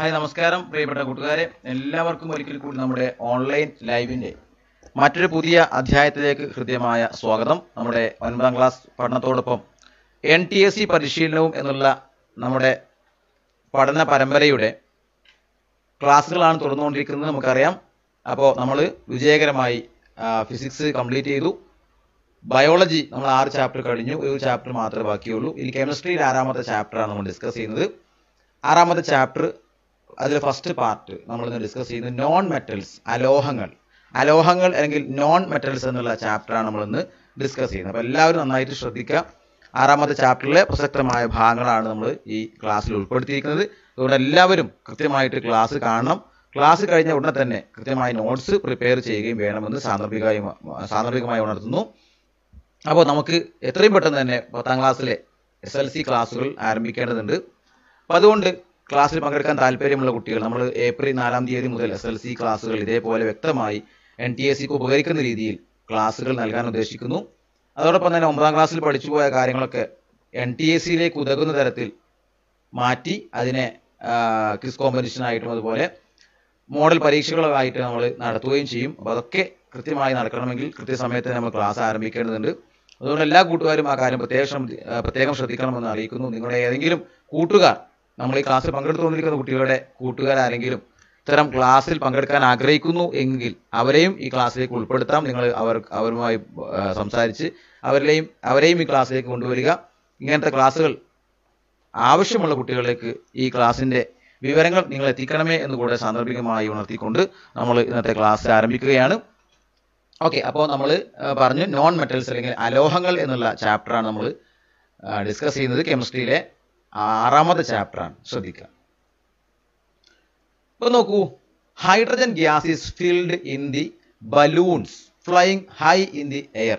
Hi നമസ്കാരം പ്രിയപ്പെട്ട കൂട്ടുകാരെ എല്ലാവർക്കും ഒരിക്കൽ കൂടി നമ്മുടെ ഓൺലൈൻ ലൈവിന്റെ മറ്റൊരു പുതിയ അധ്യായത്തിലേക്ക് ഹൃദ്യമായ സ്വാഗതം നമ്മുടെ ഒൻപതാം ക്ലാസ് പഠനത്തോടൊപ്പം എൻ ടി എസ് സി പരിശീലനവും എന്നുള്ള നമ്മുടെ പഠന പരമ്പരയുടെ ക്ലാസ്സുകളാണ് തുടർന്നുകൊണ്ടിരിക്കുന്നത് നമുക്കറിയാം അപ്പോൾ നമ്മൾ വിജയകരമായി ഫിസിക്സ് കംപ്ലീറ്റ് ചെയ്തു ബയോളജി നമ്മൾ ആറ് ചാപ്റ്റർ കഴിഞ്ഞു ഒരു ചാപ്റ്റർ മാത്രമേ ബാക്കിയുള്ളൂ ഇനി കെമിസ്ട്രിയിൽ ആറാമത്തെ ചാപ്റ്ററാണ് നമ്മൾ ഡിസ്കസ് ചെയ്യുന്നത് ആറാമത്തെ ചാപ്റ്റർ അതിൽ ഫസ്റ്റ് പാർട്ട് നമ്മൾ ഇന്ന് ഡിസ്കസ് ചെയ്യുന്നത് നോൺ മെറ്റൽസ് അലോഹങ്ങൾ അലോഹങ്ങൾ അല്ലെങ്കിൽ നോൺ മെറ്റൽസ് എന്നുള്ള ചാപ്റ്ററാണ് നമ്മൾ ഇന്ന് ഡിസ്കസ് ചെയ്യുന്നത് അപ്പോൾ എല്ലാവരും നന്നായിട്ട് ശ്രദ്ധിക്കുക ആറാമത്തെ ചാപ്റ്ററിലെ പ്രസക്തമായ ഭാഗങ്ങളാണ് നമ്മൾ ഈ ക്ലാസ്സിൽ ഉൾപ്പെടുത്തിയിരിക്കുന്നത് അതുകൊണ്ട് എല്ലാവരും കൃത്യമായിട്ട് ക്ലാസ് കാണണം ക്ലാസ് കഴിഞ്ഞ ഉടനെ തന്നെ കൃത്യമായി നോട്ട്സ് പ്രിപ്പയർ ചെയ്യുകയും വേണമെന്ന് സാന്ദർഭികമായി സാന്ദർഭികമായി ഉണർത്തുന്നു അപ്പോൾ നമുക്ക് എത്രയും പെട്ടെന്ന് തന്നെ പത്താം ക്ലാസ്സിലെ എസ് എൽ സി ക്ലാസ്സുകൾ ആരംഭിക്കേണ്ടതുണ്ട് അപ്പോൾ അതുകൊണ്ട് ക്ലാസ്സിൽ പങ്കെടുക്കാൻ താല്പര്യമുള്ള കുട്ടികൾ നമ്മൾ ഏപ്രിൽ നാലാം തീയതി മുതൽ എസ് എൽ സി ക്ലാസ്സുകൾ ഇതേപോലെ വ്യക്തമായി എൻ ടി എസ് സിക്ക് ഉപകരിക്കുന്ന രീതിയിൽ ക്ലാസ്സുകൾ നൽകാൻ ഉദ്ദേശിക്കുന്നു അതോടൊപ്പം തന്നെ ഒമ്പതാം ക്ലാസ്സിൽ പഠിച്ചു പോയ കാര്യങ്ങളൊക്കെ എൻ ടി എസ് സിയിലേക്ക് ഉതകുന്ന തരത്തിൽ മാറ്റി അതിനെ ക്വിസ് കോമ്പറ്റീഷനായിട്ടും അതുപോലെ മോഡൽ പരീക്ഷകളായിട്ട് നമ്മൾ നടത്തുകയും ചെയ്യും അപ്പോൾ അതൊക്കെ കൃത്യമായി നടക്കണമെങ്കിൽ കൃത്യസമയത്ത് നമ്മൾ ക്ലാസ് ആരംഭിക്കേണ്ടതുണ്ട് അതുകൊണ്ട് എല്ലാ കൂട്ടുകാരും ആ കാര്യം പ്രത്യേകം ശ്രദ്ധി- ആ, പ്രത്യേകം ശ്രദ്ധിക്കണമെന്ന് അറിയിക്കുന്നു നിങ്ങളുടെ ഏതെങ്കിലും കൂട്ടുകാർ നമ്മൾ ഈ ക്ലാസ്സിൽ പങ്കെടുത്തുകൊണ്ടിരിക്കുന്ന കുട്ടികളുടെ കൂട്ടുകാരാരെങ്കിലും ഇത്തരം ക്ലാസ്സിൽ പങ്കെടുക്കാൻ ആഗ്രഹിക്കുന്നു എങ്കിൽ അവരെയും ഈ ക്ലാസ്സിലേക്ക് ഉൾപ്പെടുത്താം നിങ്ങൾ അവർ അവരുമായി ആ, സംസാരിച്ച് അവരിലെയും അവരെയും ഈ ക്ലാസ്സിലേക്ക് കൊണ്ടുവരിക ഇങ്ങനത്തെ ക്ലാസ്സുകൾ ആവശ്യമുള്ള കുട്ടികളിലേക്ക് ഈ ക്ലാസ്സിന്റെ വിവരങ്ങൾ നിങ്ങൾ എത്തിക്കണമേ എന്ന് കൂടെ സാന്ദർഭികമായി ഉണർത്തിക്കൊണ്ട് നമ്മൾ ഇന്നത്തെ ക്ലാസ് ആരംഭിക്കുകയാണ് ഓക്കെ അപ്പോൾ നമ്മൾ പറഞ്ഞു നോൺ മെറ്റൽസ് അല്ലെങ്കിൽ അലോഹങ്ങൾ എന്നുള്ള ചാപ്റ്ററാണ് നമ്മൾ ഡിസ്കസ് ചെയ്യുന്നത് കെമിസ്ട്രിയിലെ ആറാമത്തെ ചാപ്റ്ററാണ് ശ്രദ്ധിക്കുക ഇപ്പൊ നോക്കൂ hydrogen gas is filled in the balloons flying high in the air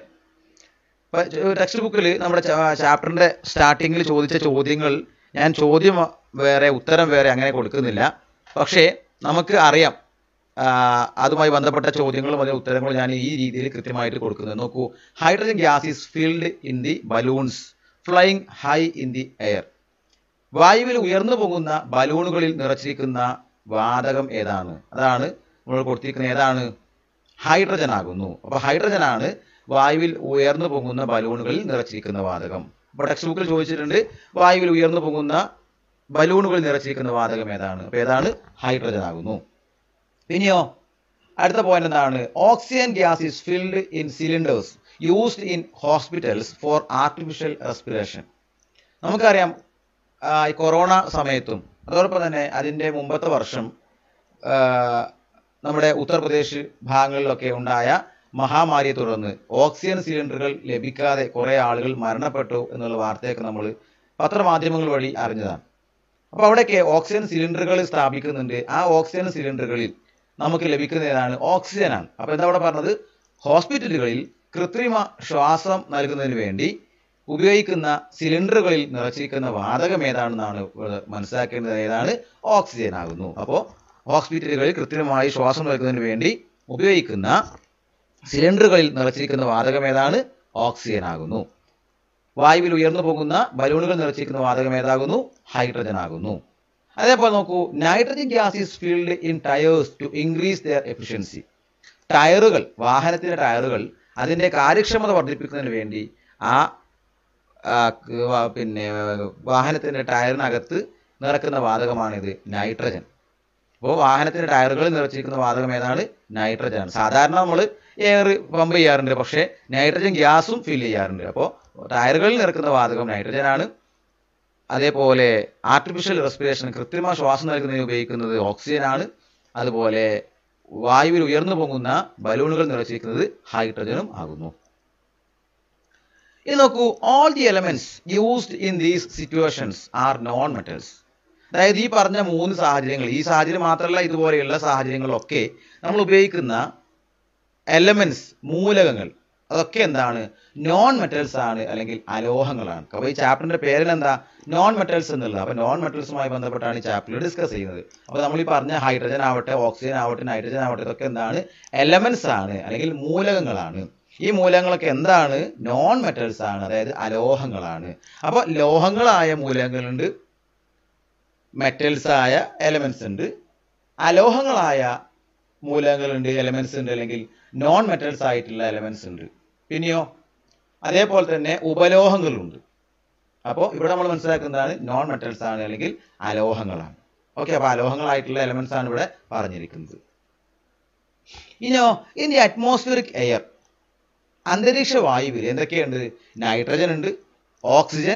ടെക്സ്റ്റ് ബുക്കിൽ നമ്മുടെ ചാപ്റ്ററിന്റെ സ്റ്റാർട്ടിങ്ങിൽ ചോദിച്ച ചോദ്യങ്ങൾ ഞാൻ ചോദ്യം വേറെ ഉത്തരം വേറെ അങ്ങനെ കൊടുക്കുന്നില്ല പക്ഷേ നമുക്ക് അറിയാം ആ, അതുമായി ബന്ധപ്പെട്ട ചോദ്യങ്ങളും അതിന്റെ ഉത്തരങ്ങളും ഞാൻ ഈ രീതിയിൽ കൃത്യമായിട്ട് കൊടുക്കുന്നത് നോക്കൂ hydrogen gas is filled in the balloons flying high in the air വായുവിൽ ഉയർന്നു പോകുന്ന ബലൂണുകളിൽ നിറച്ചിരിക്കുന്ന വാതകം ഏതാണ് അതാണ് നമ്മൾ കൊടുത്തിരിക്കുന്ന ഏതാണ് ഹൈഡ്രജൻ ആകുന്നു അപ്പൊ ഹൈഡ്രജൻ ആണ് വായുവിൽ ഉയർന്നു പോകുന്ന ബലൂണുകളിൽ നിറച്ചിരിക്കുന്ന വാതകം അപ്പൊ ടെക്സ്റ്റ് ബുക്കിൽ ചോദിച്ചിട്ടുണ്ട് വായുവിൽ ഉയർന്നു പോകുന്ന ബലൂണുകളിൽ നിറച്ചിരിക്കുന്ന വാതകം ഏതാണ് അപ്പൊ ഏതാണ് ഹൈഡ്രജൻ ആകുന്നു ഇനിയോ അടുത്ത പോയിന്റ് എന്താണ് oxygen gas is filled in cylinders used in hospitals for artificial respiration നമുക്കറിയാം ആ, ഈ കൊറോണ സമയത്തും അതോടൊപ്പം തന്നെ അതിൻ്റെ മുമ്പത്തെ വർഷം ആ, നമ്മുടെ ഉത്തർപ്രദേശ് ഭാഗങ്ങളിലൊക്കെ ഉണ്ടായ മഹാമാരിയെ തുടർന്ന് ഓക്സിജൻ സിലിണ്ടറുകൾ ലഭിക്കാതെ കുറേ ആളുകൾ മരണപ്പെട്ടു എന്നുള്ള വാർത്തയൊക്കെ നമ്മൾ പത്രമാധ്യമങ്ങൾ വഴി അറിഞ്ഞതാണ് അപ്പോൾ അവിടെയൊക്കെ ഓക്സിജൻ സിലിണ്ടറുകൾ സ്ഥാപിക്കുന്നുണ്ട് ആ ഓക്സിജൻ സിലിണ്ടറുകളിൽ നമുക്ക് ലഭിക്കുന്ന ഏതാണ് ഓക്സിജനാണ് അപ്പോൾ എന്താ അവിടെ പറഞ്ഞത് ഹോസ്പിറ്റലുകളിൽ കൃത്രിമ ശ്വാസം നൽകുന്നതിന് വേണ്ടി ഉപയോഗിക്കുന്ന സിലിണ്ടറുകളിൽ നിറച്ചിരിക്കുന്ന വാതകം ഏതാണെന്നാണ് ഇവിടെ മനസ്സിലാക്കേണ്ടത് ഏതാണ് ഓക്സിജൻ ആകുന്നു അപ്പോൾ ഹോസ്പിറ്റലുകളിൽ കൃത്രിമമായി ശ്വാസം നൽകുന്നതിന് വേണ്ടി ഉപയോഗിക്കുന്ന സിലിണ്ടറുകളിൽ നിറച്ചിരിക്കുന്ന വാതകം ഏതാണ് ഓക്സിജൻ ആകുന്നു വായുവിൽ ഉയർന്നു പോകുന്ന ബലൂണുകൾ നിറച്ചിരിക്കുന്ന വാതകം ഏതാകുന്നു ഹൈഡ്രജൻ ആകുന്നു അതേപോലെ നോക്കൂ nitrogen gas is filled in tyres to increase their efficiency ടയറുകൾ വാഹനത്തിന്റെ ടയറുകൾ അതിന്റെ കാര്യക്ഷമത വർദ്ധിപ്പിക്കുന്നതിന് വേണ്ടി ആ ആ, ക- വ- പിന്നെ വാഹനത്തിന്റെ ടയറിനകത്ത് നിറക്കുന്ന വാതകമാണിത് നൈട്രജൻ അപ്പോൾ വാഹനത്തിന്റെ ടയറുകളിൽ നിറച്ചിരിക്കുന്ന വാതകം ഏതാണ് നൈട്രജൻ ആണ് സാധാരണ നമ്മൾ എയർ പമ്പ് ചെയ്യാറുണ്ട് പക്ഷേ നൈട്രജൻ ഗ്യാസും ഫിൽ ചെയ്യാറുണ്ട് അപ്പോൾ ടയറുകളിൽ നിറക്കുന്ന വാതകം നൈട്രജൻ ആണ് അതേപോലെ ആർട്ടിഫിഷ്യൽ റെസ്പിറേഷൻ കൃത്രിമ ശ്വാസം നൽകുന്നതിന് ഉപയോഗിക്കുന്നത് ഓക്സിജൻ ആണ് അതുപോലെ വായുവിൽ ഉയർന്നു പോകുന്ന ബലൂണുകൾ നിറച്ചിരിക്കുന്നത് ഹൈഡ്രജനും ആകുന്നു ഇനി നോക്കൂ all the elements used in these situations are non metals അതായത് ഈ പറഞ്ഞ മൂന്ന് സാഹചര്യങ്ങൾ ഈ സാഹചര്യം മാത്രമല്ല ഇതുപോലെയുള്ള സാഹചര്യങ്ങളൊക്കെ നമ്മൾ ഉപയോഗിക്കുന്ന എലമെന്റ്സ് മൂലകങ്ങൾ അതൊക്കെ എന്താണ് നോൺ മെറ്റൽസ് ആണ് അല്ലെങ്കിൽ അലോഹങ്ങളാണ് അപ്പോൾ ഈ ചാപ്റ്ററിന്റെ പേരിൽ എന്താ നോൺ മെറ്റൽസ് എന്നുള്ളത് അപ്പോൾ നോൺ മെറ്റൽസുമായി ബന്ധപ്പെട്ടാണ് ഈ ചാപ്റ്ററിൽ ഡിസ്കസ് ചെയ്യുന്നത് അപ്പോൾ നമ്മൾ ഈ പറഞ്ഞ ഹൈഡ്രജൻ ആവട്ടെ ഓക്സിജൻ ആവട്ടെ നൈട്രജൻ ആവട്ടെ ഇതൊക്കെ എന്താണ് എലമെന്റ്സ് ആണ് അല്ലെങ്കിൽ മൂലകങ്ങളാണ് ഈ മൂലകങ്ങളൊക്കെ എന്താണ് നോൺ മെറ്റൽസ് ആണ് അതായത് അലോഹങ്ങളാണ് അപ്പോൾ ലോഹങ്ങളായ മൂലകങ്ങളുണ്ട് മെറ്റൽസ് ആയ എലമെന്റ്സ് ഉണ്ട് അലോഹങ്ങളായ മൂലകങ്ങളുണ്ട് എലമെന്റ്സ് ഉണ്ട് അല്ലെങ്കിൽ നോൺ മെറ്റൽസ് ആയിട്ടുള്ള എലമെന്റ്സ് ഉണ്ട് പിന്നെയോ അതേപോലെ തന്നെ ഉപലോഹങ്ങളുണ്ട് അപ്പോൾ ഇവിടെ നമ്മൾ മനസ്സിലാക്കുന്നതാണ് നോൺ മെറ്റൽസ് ആണ് അല്ലെങ്കിൽ അലോഹങ്ങളാണ് ഓക്കെ അപ്പോൾ അലോഹങ്ങളായിട്ടുള്ള എലമെന്റ്സ് ആണ് ഇവിടെ പറഞ്ഞിരിക്കുന്നത് ഇനിയോ ഇൻ ദി അറ്റ്മോസ്ഫിയറിക് എയർ അന്തരീക്ഷ വായുവിൽ എന്തൊക്കെയുണ്ട് നൈട്രജൻ ഉണ്ട് oxygen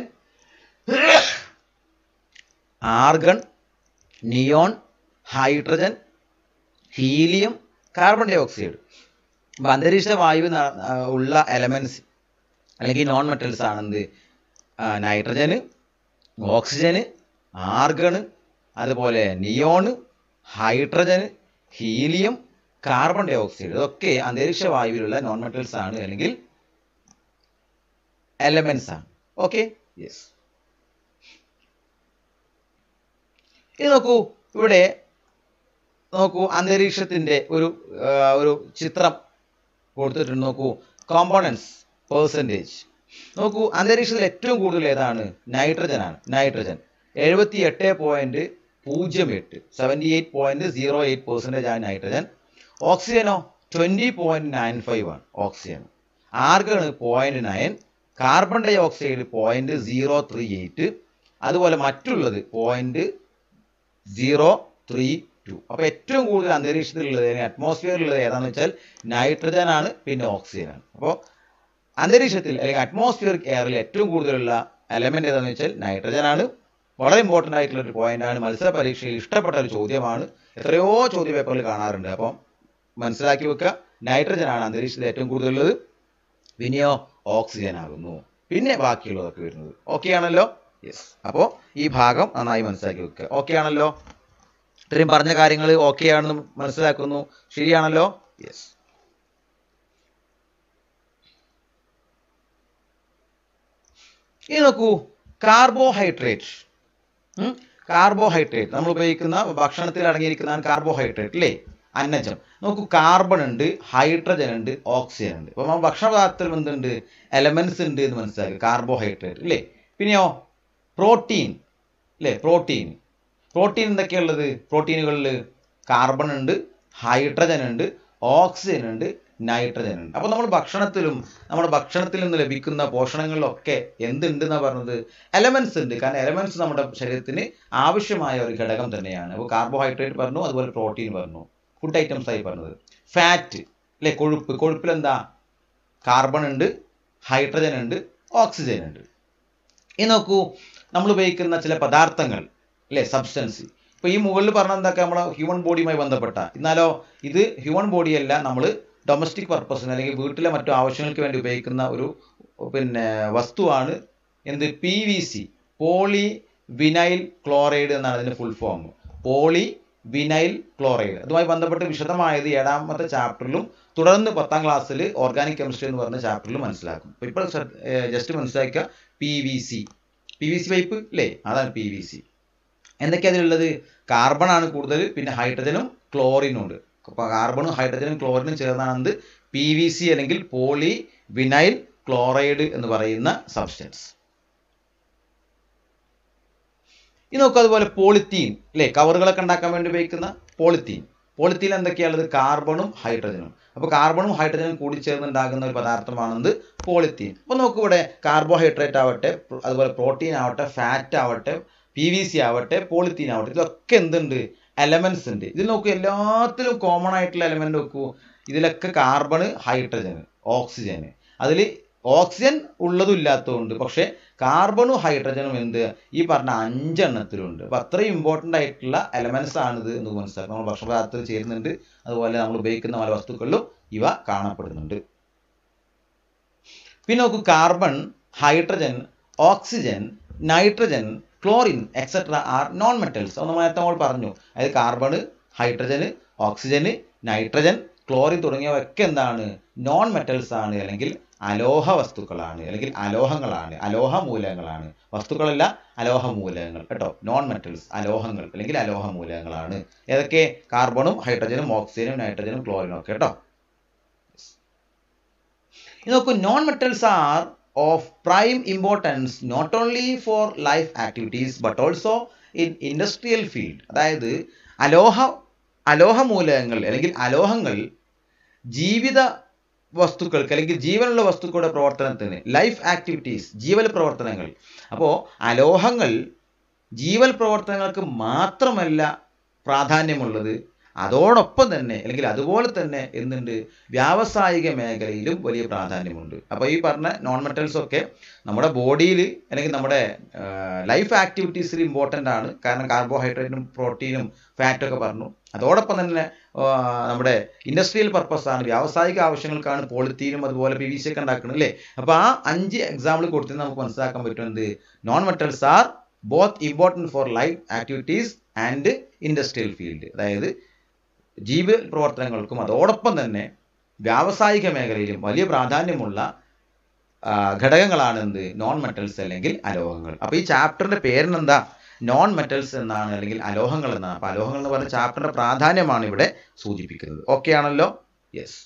argon neon hydrogen helium carbon dioxide അപ്പം അന്തരീക്ഷ വായു ഉള്ള എലമെന്റ്സ് അല്ലെങ്കിൽ നോൺ മെറ്റൽസ് ആണെന്ത് നൈട്രജന് ഓക്സിജന് ആർഗണ് അതുപോലെ neon hydrogen helium carbon dioxide ഇതൊക്കെ അന്തരീക്ഷ വായുവിലുള്ള നോൺ മെറ്റൽസ് ആണ് അല്ലെങ്കിൽ എലമെന്റ്സ് ആണ് ഓക്കെ യെസ് ഇത് നോക്കൂ ഇവിടെ നോക്കൂ അന്തരീക്ഷത്തിന്റെ ഒരു ഒരു ചിത്രം കൊടുത്തിട്ടുണ്ട് നോക്കൂ കോമ്പോണൻസ് പേഴ്സൻറ്റേജ് നോക്കൂ അന്തരീക്ഷത്തിൽ ഏറ്റവും കൂടുതൽ ഏതാണ് നൈട്രജൻ ആണ് നൈട്രജൻ എഴുപത്തി എട്ട് പോയിന്റ് പൂജ്യം എട്ട് seventy eight point zero eight percentage ആണ് നൈട്രജൻ ഓക്സിജനോ ട്വൻറ്റി പോയിന്റ് നയൻ ഫൈവ് ആണ് oxygen argon point nine carbon dioxide point zero three eight അതുപോലെ മറ്റുള്ളത് പോയിന്റ് സീറോ ത്രീ ടു അപ്പോൾ ഏറ്റവും കൂടുതൽ അന്തരീക്ഷത്തിലുള്ളത് അറ്റ്മോസ്ഫിയറിലുള്ളത് ഏതാണെന്ന് വെച്ചാൽ നൈട്രജൻ ആണ് പിന്നെ ഓക്സിജൻ ആണ് അപ്പോൾ അന്തരീക്ഷത്തിൽ അല്ലെങ്കിൽ അറ്റ്മോസ്ഫിയറിക് എയറിൽ ഏറ്റവും കൂടുതലുള്ള എലമെന്റ് ഏതാണെന്ന് വെച്ചാൽ നൈട്രജൻ ആണ് വളരെ ഇമ്പോർട്ടൻ്റ് ആയിട്ടുള്ള ഒരു പോയിന്റ് ആണ് മത്സര പരീക്ഷയിൽ ഇഷ്ടപ്പെട്ട ഒരു ചോദ്യമാണ് എത്രയോ ചോദ്യ പേപ്പറിൽ കാണാറുണ്ട് അപ്പം മനസ്സിലാക്കി വെക്കുക നൈട്രജൻ ആണ് അന്തരീക്ഷത്തിൽ ഏറ്റവും കൂടുതലുള്ളത് പിന്നെയോ ഓക്സിജൻ ആകുന്നു പിന്നെ ബാക്കിയുള്ളതൊക്കെ വരുന്നത് ഓക്കെ ആണല്ലോ യെസ് അപ്പോൾ ഈ ഭാഗം നന്നായി മനസ്സിലാക്കി വെക്കുക ഓക്കെ ആണല്ലോ ഇത്രയും പറഞ്ഞ കാര്യങ്ങൾ ഓക്കെ ആണെന്ന് മനസ്സിലാക്കുന്നു ശരിയാണല്ലോ യെസ് ഇനി നോക്കൂ കാർബോഹൈഡ്രേറ്റ് കാർബോഹൈഡ്രേറ്റ് നമ്മൾ ഉപയോഗിക്കുന്ന ഭക്ഷണത്തിൽ അടങ്ങിയിരിക്കുന്നതാണ് കാർബോഹൈഡ്രേറ്റ് അല്ലേ അന്നജം നോക്കൂ കാർബൺ ഉണ്ട് ഹൈഡ്രജൻ ഉണ്ട് ഓക്സിജൻ ഉണ്ട് അപ്പോൾ നമ്മൾ ഭക്ഷണ പദാർത്ഥത്തിൽ എന്തുണ്ട് എലമെന്റ്സ് ഉണ്ട് എന്ന് മനസ്സിലാക്കുക കാർബോഹൈഡ്രേറ്റ് അല്ലേ പിന്നെയോ പ്രോട്ടീൻ അല്ലേ പ്രോട്ടീൻ പ്രോട്ടീൻ എന്തൊക്കെയുള്ളത് പ്രോട്ടീനുകളിൽ കാർബൺ ഉണ്ട് ഹൈഡ്രജൻ ഉണ്ട് ഓക്സിജൻ ഉണ്ട് നൈട്രജൻ ഉണ്ട് അപ്പോൾ നമ്മൾ ഭക്ഷണത്തിലും നമ്മുടെ ഭക്ഷണത്തിൽ നിന്ന് ലഭിക്കുന്ന പോഷണങ്ങളിലൊക്കെ എന്തുണ്ട് എന്നാ പറഞ്ഞത് എലമെന്റ്സ് ഉണ്ട് കാരണം എലമെന്റ്സ് നമ്മുടെ ശരീരത്തിന് ആവശ്യമായ ഒരു ഘടകം തന്നെയാണ് അപ്പോൾ കാർബോഹൈഡ്രേറ്റ് പറഞ്ഞു അതുപോലെ പ്രോട്ടീൻ പറഞ്ഞു ഫുഡ് ഐറ്റംസ് ആയി പറഞ്ഞത് ഫാറ്റ് അല്ലെ കൊഴുപ്പ് കൊഴുപ്പിൽ എന്താ കാർബൺ ഉണ്ട് ഹൈഡ്രജൻ ഉണ്ട് ഓക്സിജൻ ഉണ്ട് ഇനി നോക്കൂ നമ്മൾ ഉപയോഗിക്കുന്ന ചില പദാർത്ഥങ്ങൾ അല്ലെ സബ്സ്റ്റൻസ് ഇപ്പൊ ഈ മുകളിൽ പറഞ്ഞ എന്തൊക്കെ നമ്മളെ ഹ്യൂമൻ ബോഡിയുമായി ബന്ധപ്പെട്ട എന്നാലോ ഇത് ഹ്യൂമൻ ബോഡിയല്ല നമ്മൾ ഡൊമസ്റ്റിക് പർപ്പസിന് അല്ലെങ്കിൽ വീട്ടിലെ മറ്റു ആവശ്യങ്ങൾക്ക് വേണ്ടി ഉപയോഗിക്കുന്ന ഒരു പിന്നെ വസ്തുവാണ് എന്ത് P V C poly vinyl chloride എന്നാണ് അതിന്റെ full form poly vinyl chloride അതുമായി ബന്ധപ്പെട്ട് വിശദമായത് ഏഴാമത്തെ ചാപ്റ്ററിലും തുടർന്ന് പത്താം ക്ലാസ്സിൽ ഓർഗാനിക് കെമിസ്ട്രി എന്ന് പറഞ്ഞ ചാപ്റ്ററിൽ മനസ്സിലാക്കും അപ്പോൾ ഇപ്പോൾ ജസ്റ്റ് മനസ്സിലാക്കുക P V C P V C pipe അല്ലേ അതാണ് പി വി സി എന്തൊക്കെയാ അതിലുള്ളത് കാർബൺ ആണ് കൂടുതൽ പിന്നെ ഹൈഡ്രജനും ക്ലോറിനും ഉണ്ട് അപ്പോൾ കാർബണും ഹൈഡ്രജനും ക്ലോറിനും ചേർന്നാണ് പി വി സി അല്ലെങ്കിൽ പോളി വിനൈൽ ക്ലോറൈഡ് എന്ന് പറയുന്ന സബ്സ്റ്റൻസ് ഇനി നോക്കുക അതുപോലെ പോളിത്തീൻ അല്ലേ കവറുകളൊക്കെ ഉണ്ടാക്കാൻ വേണ്ടി ഉപയോഗിക്കുന്ന പോളിത്തീൻ പോളിത്തീൻ എന്തൊക്കെയാണുള്ളത് കാർബണും ഹൈഡ്രജനും അപ്പോൾ കാർബണും ഹൈഡ്രജനും കൂടി ചേർന്നുണ്ടാകുന്ന ഒരു പദാർത്ഥമാണെന്ത് പോളിത്തീൻ അപ്പോൾ നോക്കൂ ഇവിടെ കാർബോഹൈഡ്രേറ്റ് ആവട്ടെ അതുപോലെ പ്രോട്ടീൻ ആവട്ടെ ഫാറ്റ് ആവട്ടെ പി വി സി ആവട്ടെ പോളിത്തീൻ ആവട്ടെ ഇതൊക്കെ എന്തുണ്ട് എലമെന്റ്സ് ഉണ്ട് ഇതിൽ നോക്കൂ എല്ലാത്തിലും കോമൺ ആയിട്ടുള്ള എലമെന്റ് നോക്കൂ ഇതിലൊക്കെ കാർബണ് ഹൈഡ്രജന് ഓക്സിജന് അതിൽ ഓക്സിജൻ ഉള്ളതും ഇല്ലാത്തതുണ്ട് പക്ഷെ കാർബണും ഹൈഡ്രജനും എന്ത് ഈ പറഞ്ഞ അഞ്ചെണ്ണത്തിലുണ്ട് അപ്പൊ അത്രയും ഇമ്പോർട്ടൻ്റ് ആയിട്ടുള്ള എലമെന്റ്സ് ആണിത് എന്ന് മനസ്സിലാക്കും നമ്മൾ ഭക്ഷണപദാർത്ഥത്തിൽ ചേരുന്നുണ്ട് അതുപോലെ നമ്മൾ ഉപയോഗിക്കുന്ന പല വസ്തുക്കളിലും ഇവ കാണപ്പെടുന്നുണ്ട് പിന്നെ നോക്കൂ carbon hydrogen oxygen nitrogen chlorine etcetera are non metals ഒന്ന് നേരത്തെ നമ്മൾ പറഞ്ഞു അതായത് carbon hydrogen oxygen nitrogen chlorine തുടങ്ങിയവയൊക്കെ എന്താണ് നോൺ മെറ്റൽസ് ആണ് അല്ലെങ്കിൽ അലോഹ വസ്തുക്കളാണ് അല്ലെങ്കിൽ അലോഹങ്ങളാണ് അലോഹ മൂലകങ്ങളാണ് വസ്തുക്കളല്ല അലോഹ മൂലകങ്ങൾ കേട്ടോ നോൺ മെറ്റൽസ് അലോഹങ്ങൾ അല്ലെങ്കിൽ അലോഹ മൂലകങ്ങളാണ് ഏതൊക്കെ കാർബണും ഹൈഡ്രജനും ഓക്സിജനും നൈട്രജനും ക്ലോറിനും ഒക്കെ കേട്ടോ ഇത് നോക്കൂ non metals are of prime importance not only for life activities but also in industrial field അതായത് അലോഹ അലോഹ മൂലകങ്ങൾ അല്ലെങ്കിൽ അലോഹങ്ങൾ ജീവിത വസ്തുക്കൾക്ക് അല്ലെങ്കിൽ ജീവനുള്ള വസ്തുക്കളുടെ പ്രവർത്തനത്തിന് ലൈഫ് ആക്ടിവിറ്റീസ് ജീവൽ പ്രവർത്തനങ്ങൾ അപ്പോൾ അലോഹങ്ങൾ ജീവൽ പ്രവർത്തനങ്ങൾക്ക് മാത്രമല്ല പ്രാധാന്യമുള്ളത് അതോടൊപ്പം തന്നെ അല്ലെങ്കിൽ അതുപോലെ തന്നെ എന്തുണ്ട് വ്യാവസായിക മേഖലയിലും വലിയ പ്രാധാന്യമുണ്ട് അപ്പോൾ ഈ പറഞ്ഞ നോൺ മെറ്റൽസ് ഒക്കെ നമ്മുടെ ബോഡിയിൽ അല്ലെങ്കിൽ നമ്മുടെ ലൈഫ് ആക്ടിവിറ്റീസിൽ ഇമ്പോർട്ടൻ്റ് ആണ് കാരണം കാർബോഹൈഡ്രേറ്റും പ്രോട്ടീനും ഫാറ്റൊക്കെ പറഞ്ഞു അതോടൊപ്പം തന്നെ നമ്മുടെ ഇൻഡസ്ട്രിയൽ പർപ്പസ് ആണ് വ്യാവസായിക ആവശ്യങ്ങൾക്കാണ് പോളിത്തീനും അതുപോലെ പി വി സി ഒക്കെ ഉണ്ടാക്കുന്നത് അല്ലേ അപ്പോൾ ആ അഞ്ച് എക്സാമ്പിൾ കൊടുത്ത് നമുക്ക് മനസ്സിലാക്കാൻ പറ്റുന്നത് non metals are both important for life activities and industrial field അതായത് ജീവ പ്രവർത്തനങ്ങൾക്കും അതോടൊപ്പം തന്നെ വ്യാവസായിക മേഖലയിലും വലിയ പ്രാധാന്യമുള്ള ഘടകങ്ങളാണ് എന്ത് നോൺ മെറ്റൽസ് അല്ലെങ്കിൽ അലോഹങ്ങൾ അപ്പോൾ ഈ ചാപ്റ്ററിന്റെ പേരിനെന്താ നോൺ മെറ്റൽസ് എന്നാണ് അല്ലെങ്കിൽ അലോഹങ്ങൾ എന്നാണ് അപ്പോൾ അലോഹങ്ങൾ എന്ന് പറഞ്ഞ ചാപ്റ്ററിന്റെ പ്രാധാന്യമാണ് ഇവിടെ സൂചിപ്പിക്കുന്നത് ഓക്കെ ആണല്ലോ യെസ്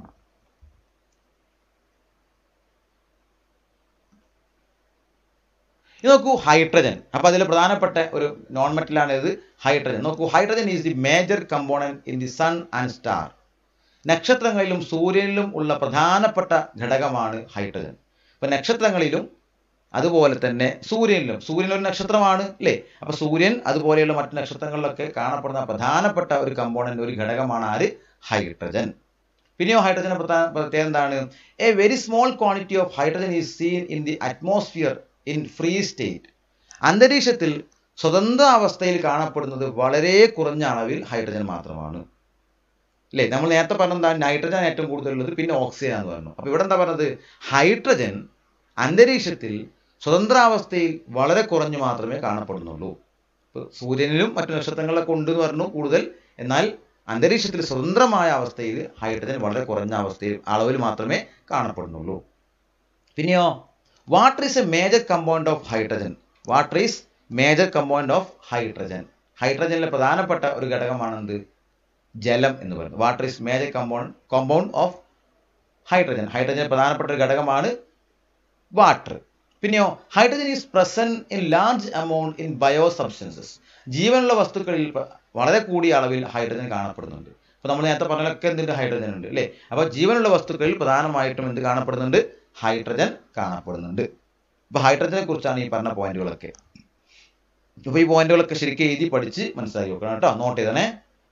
ഇത് നോക്കൂ ഹൈഡ്രജൻ അപ്പോൾ അതിൽ പ്രധാനപ്പെട്ട ഒരു നോൺ മെറ്റലാണ് ഇത് ഹൈഡ്രജൻ നോക്കൂ hydrogen is the major component in the sun and star നക്ഷത്രങ്ങളിലും സൂര്യനിലും ഉള്ള പ്രധാനപ്പെട്ട ഘടകമാണ് ഹൈഡ്രജൻ ഇപ്പം നക്ഷത്രങ്ങളിലും അതുപോലെ തന്നെ സൂര്യനിലും സൂര്യൻ ഒരു നക്ഷത്രമാണ് അല്ലേ അപ്പോൾ സൂര്യൻ അതുപോലെയുള്ള മറ്റ് നക്ഷത്രങ്ങളിലൊക്കെ കാണപ്പെടുന്ന പ്രധാനപ്പെട്ട ഒരു കമ്പോണൻറ്റ് ഒരു ഘടകമാണ് ആര് ഹൈഡ്രജൻ പിന്നെയോ ഹൈഡ്രജൻ പ്രധാന പ്രത്യേകത എന്താണ് a very small quantity of hydrogen is seen in the atmosphere in free state അന്തരീക്ഷത്തിൽ സ്വതന്ത്ര അവസ്ഥയിൽ കാണപ്പെടുന്നത് വളരെ കുറഞ്ഞ അളവിൽ ഹൈഡ്രജൻ മാത്രമാണ് അല്ലേ നമ്മൾ നേരത്തെ പറഞ്ഞത് നൈട്രജൻ ഏറ്റവും കൂടുതലുള്ളത് പിന്നെ ഓക്സിജൻ എന്ന് പറഞ്ഞു അപ്പോൾ ഇവിടെ എന്താ പറഞ്ഞത് ഹൈഡ്രജൻ അന്തരീക്ഷത്തിൽ സ്വതന്ത്രാവസ്ഥയിൽ വളരെ കുറഞ്ഞു മാത്രമേ കാണപ്പെടുന്നുള്ളൂ ഇപ്പോൾ സൂര്യനിലും മറ്റു നക്ഷത്രങ്ങളിലൊക്കെ ഉണ്ട് എന്ന് പറഞ്ഞു കൂടുതൽ എന്നാൽ അന്തരീക്ഷത്തിൽ സ്വതന്ത്രമായ അവസ്ഥയിൽ ഹൈഡ്രജൻ വളരെ കുറഞ്ഞ അവസ്ഥയിൽ അളവിൽ മാത്രമേ കാണപ്പെടുന്നുള്ളൂ പിന്നെയോ water is a major compound of hydrogen water is major compound of hydrogen ഹൈഡ്രജനിലെ പ്രധാനപ്പെട്ട ഒരു ഘടകമാണെന്ത് ജലം എന്ന് പറയുന്നത് water is major compound compound of hydrogen hydrogen പ്രധാനപ്പെട്ട ഒരു ഘടകമാണ് വാട്ടർ പിന്നെയോ hydrogen is present in large amount in bio substances ജീവനുള്ള വസ്തുക്കളിൽ വളരെ കൂടിയ അളവിൽ ഹൈഡ്രജൻ കാണപ്പെടുന്നുണ്ട് അപ്പോൾ നമ്മൾ നേരത്തെ പറഞ്ഞൊക്കെ എന്തുണ്ട് ഹൈഡ്രജൻ ഉണ്ട് അല്ലേ അപ്പോൾ ജീവനുള്ള വസ്തുക്കളിൽ പ്രധാനമായിട്ടും എന്ത് കാണപ്പെടുന്നുണ്ട് ഹൈഡ്രജൻ കാണപ്പെടുന്നുണ്ട് അപ്പോൾ ഹൈഡ്രജനെ കുറിച്ചാണ് ഈ പറഞ്ഞ പോയിന്റുകളൊക്കെ അപ്പോൾ ഈ പോയിന്റുകളൊക്കെ ശരിക്കും എഴുതി പഠിച്ച് മനസ്സിലാക്കി വെക്കണം കേട്ടോ നോട്ട് ചെയ്തണേ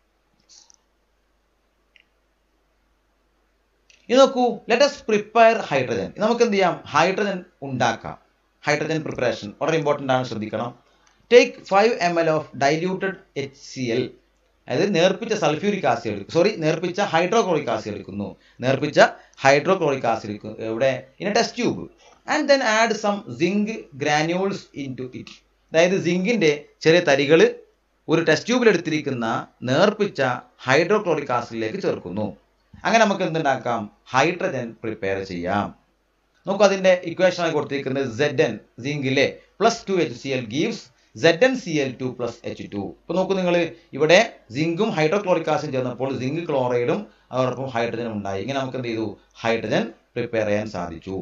ഇത് നോക്കൂ ലെറ്റസ് പ്രിപ്പയർ ഹൈഡ്രജൻ നമുക്ക് എന്ത് ചെയ്യാം ഹൈഡ്രജൻ ഉണ്ടാക്കാം ഹൈഡ്രജൻ പ്രിപ്പറേഷൻ വളരെ ഇമ്പോർട്ടൻ്റ് ആണ് ശ്രദ്ധിക്കണം take five M L of diluted H C L അതായത് നേർപ്പിച്ച സൾഫ്യൂരിക് ആസിഡ് എടുക്കും സോറി നേർപ്പിച്ച ഹൈഡ്രോക്ലോറിക് ആസിഡ് എടുക്കുന്നു നേർപ്പിച്ച ഹൈഡ്രോക്ലോറിക് ആസിഡ് എടുക്കും ഇവിടെ in a test tube and then add some zinc granules into it അതായത് സിങ്കിൻ്റെ ചെറിയ തരികൾ ഒരു ടെസ്റ്റ് ട്യൂബിൽ എടുത്തിരിക്കുന്ന നേർപ്പിച്ച ഹൈഡ്രോക്ലോറിക് ആസിഡിലേക്ക് ചേർക്കുന്നു അങ്ങനെ നമുക്ക് എന്തുണ്ടാക്കാം ഹൈഡ്രജൻ പ്രിപ്പയർ ചെയ്യാം നോക്കൂ അതിൻ്റെ ഇക്വേഷനായി കൊടുത്തിരിക്കുന്നത് സെഡ് എൻ സിങ്കിലെ plus two H C L gives Z N C L two plus H two ഇപ്പോൾ നോക്കൂ നിങ്ങൾ ഇവിടെ സിങ്കും ഹൈഡ്രോക്ലോറിക് ആസിഡും ചേർന്നപ്പോൾ സിങ്ക് ക്ലോറൈഡും അതോടൊപ്പം ഹൈഡ്രജനും ഉണ്ടായി ഇങ്ങനെ നമുക്ക് എന്ത് ചെയ്തു ഹൈഡ്രജൻ പ്രിപ്പയർ ചെയ്യാൻ സാധിച്ചു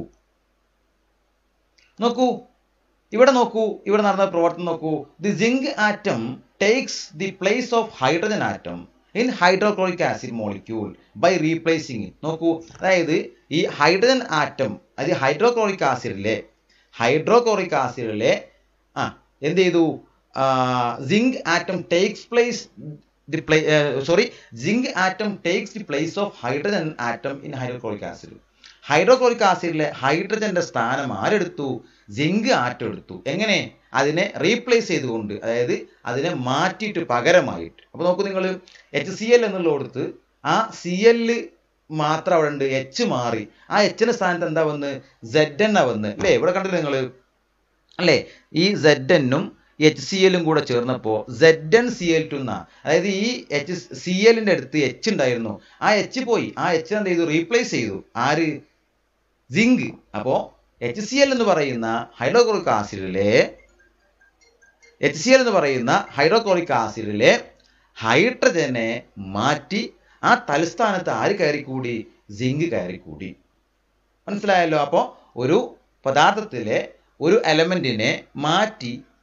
നോക്കൂ ഇവിടെ നോക്കൂ ഇവിടെ നടന്ന പ്രവർത്തനം നോക്കൂ the zinc atom takes the place of hydrogen atom in hydrochloric acid molecule by replacing it നോക്കൂ അതായത് ഈ ഹൈഡ്രജൻ ആറ്റം അത് ഹൈഡ്രോക്ലോറിക് ആസിഡിലെ ഹൈഡ്രോക്ലോറിക് ആസിഡിലെ ആ എന്ത് ചെയ്തു zinc atom takes place the play sorry zinc atom takes the place of hydrogen atom in hydrochloric acid hydrochloric ആസിഡിലെ ഹൈഡ്രജന്റെ സ്ഥാനം ആരെടുത്തു സിങ്ക് ആറ്റം എടുത്തു എങ്ങനെ അതിനെ റീപ്ലേസ് ചെയ്തുകൊണ്ട് അതായത് അതിനെ മാറ്റിയിട്ട് പകരമായിട്ട് അപ്പോൾ നോക്കൂ നിങ്ങൾ എച്ച് സി എൽ എന്നുള്ള കൊടുത്ത് ആ സി എല്ല് മാത്രം അവിടെ ഉണ്ട് എച്ച് മാറി ആ എച്ചിന്റെ സ്ഥാനത്ത് എന്താ വന്ന് സെഡ് എണ്ണ വന്ന് അല്ലേ ഇവിടെ കണ്ടില്ലേ നിങ്ങൾ അല്ലേ ഈ സെഡ് എന്നും എച്ച് സി എല്ലും കൂടെ ചേർന്നപ്പോൾ Z N C L two എന്നാ അതായത് ഈ എച്ച് സി എല്ലിൻ്റെ അടുത്ത് എച്ച് ഉണ്ടായിരുന്നു ആ എച്ച് പോയി ആ എച്ച് എന്ത് ചെയ്തു റീപ്ലേസ് ചെയ്തു ആര് സിങ്ക് അപ്പോൾ എച്ച് സി എൽ എന്ന് പറയുന്ന ഹൈഡ്രോക്ലോറിക് ആസിഡിലെ എച്ച് സി എൽ എന്ന് പറയുന്ന ഹൈഡ്രോക്ലോറിക് ആസിഡിലെ ഹൈഡ്രജനെ മാറ്റി ആ തലസ്ഥാനത്ത് ആര് കയറിക്കൂടി സിങ്ക് കയറിക്കൂടി മനസ്സിലായല്ലോ അപ്പോൾ ഒരു പദാർത്ഥത്തിലെ ഒരു എലമെന്റിനെ മാറ്റി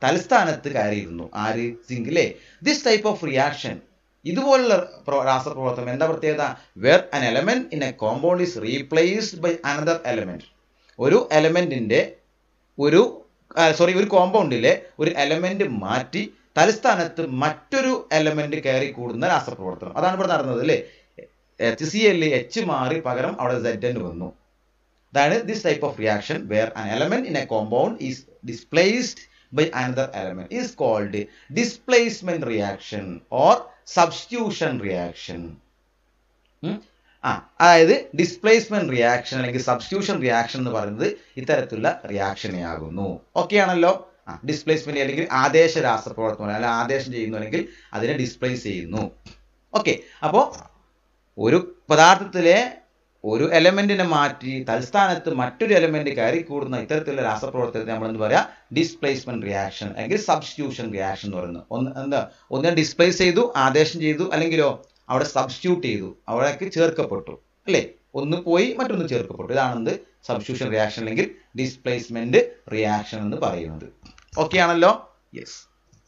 തലസ്ഥാനത്ത് കയറിയിരുന്നു ആര് സിങ്ക് അല്ലേ ദിസ് ടൈപ്പ് ഓഫ് റിയാക്ഷൻ ഇതുപോലുള്ള പ്ര- രാസപ്രവർത്തനം എന്താ പ്രത്യേകത where an element in a compound is replaced by another element ഒരു എലമെന്റിന്റെ ഒരു സോറി ഒരു കോമ്പൗണ്ടിലെ ഒരു എലമെന്റ് മാറ്റി തലസ്ഥാനത്ത് മറ്റൊരു എലമെന്റ് കയറി കൂടുന്ന രാസപ്രവർത്തനം അതാണ് ഇവിടെ നടന്നത് അല്ലേ എച്ച് സി എൽ എച്ച് മാറി പകരം അവിടെ സെഡ് എൻ വന്നു അതാണ് this type of reaction where an element in a compound is displaced by another element is called displacement reaction or substitution reaction ഉം. ആ അതായത് ഡിസ്പ്ലേസ്മെന്റ് റിയാക്ഷൻ അല്ലെങ്കിൽ സബ്സ്റ്റിറ്റ്യൂഷൻ റിയാക്ഷൻ എന്ന് പറയുന്നത് ഇത്തരത്തിലുള്ള റിയാക്ഷനെ ആകുന്നു ഓക്കെ ആണല്ലോ ആ ഡിസ്പ്ലേസ്മെന്റ് അല്ലെങ്കിൽ ആദേശ രാസപ്രവർത്തനം അല്ലെങ്കിൽ ആദേശം ചെയ്യുന്നു അല്ലെങ്കിൽ അതിനെ ഡിസ്പ്ലേസ് ചെയ്യുന്നു ഓക്കെ അപ്പോൾ ഒരു പദാർത്ഥത്തിലെ ഒരു എലമെന്റിനെ മാറ്റി തൽസ്ഥാനത്ത് മറ്റൊരു എലമെന്റ് കയറി കൂടുന്ന ഇത്തരത്തിലുള്ള രാസപ്രവർത്തനത്തെ നമ്മൾ എന്ത് പറയാ ഡിസ്പ്ലേസ്മെന്റ് റിയാക്ഷൻ അല്ലെങ്കിൽ സബ്സ്റ്റിറ്റ്യൂഷൻ റിയാക്ഷൻ എന്ന് പറയുന്നത് ഒന്ന് എന്താ ഒന്നിനെ ഡിസ്പ്ലേസ് ചെയ്തു ആദേശം ചെയ്തു അല്ലെങ്കിലോ അവിടെ സബ്സ്റ്റിറ്റ്യൂട്ട് ചെയ്തു അവിടേക്ക് ചേർക്കപ്പെട്ടു അല്ലേ ഒന്ന് പോയി മറ്റൊന്ന് ചേർക്കപ്പെട്ടു ഇതാണ് എന്ത് സബ്സ്റ്റിറ്റ്യൂഷൻ റിയാക്ഷൻ അല്ലെങ്കിൽ ഡിസ്പ്ലേസ്മെന്റ് റിയാക്ഷൻ എന്ന് പറയുന്നത് ഓക്കെ ആണല്ലോ യെസ്